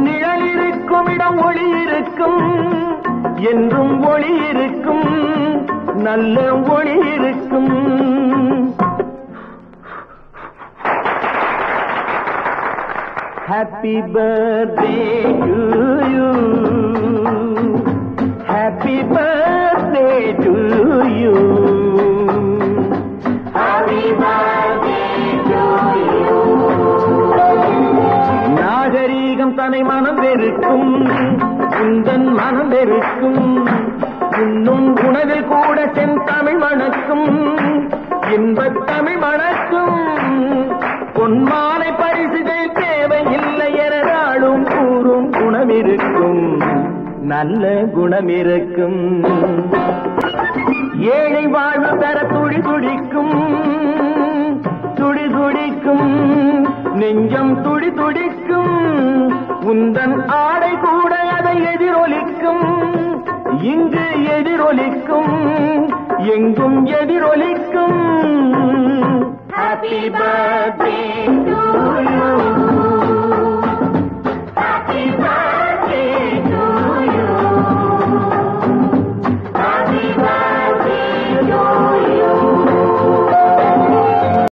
நிழல் இருக்கும் இடம் ஒளி இருக்கும் என்றும் ஒளி இருக்கும் நல்ல ஒளி இருக்கும் happy birthday to you happy birthday to you happy birthday to you நாகரீகம் தன்னை மனம் வெறுக்கும் உந்தன் மனம் வெறுக்கும் இன்னும் உணவில் கூட செந்தமிழ் மணக்கும் இன்பத் தமிழ் மணக்கும் பொன்மாலை பரிசுகள் தேவையில்லை என நாளும் கூறும் குணமிருக்கும் நல்ல குணமிருக்கும் ஏழை வாழ்வு பெற துடி துடிக்கும் துடி துடிக்கும் நெஞ்சம் துடி துடிக்கும் உந்தன் ஆடை கூட அதை எதிரொலிக்கும் இங்கு எதிரொலிக்கும் எங்கும் எதிரொலிக்கும் ஹாப்பி பர்த்டே டு யூ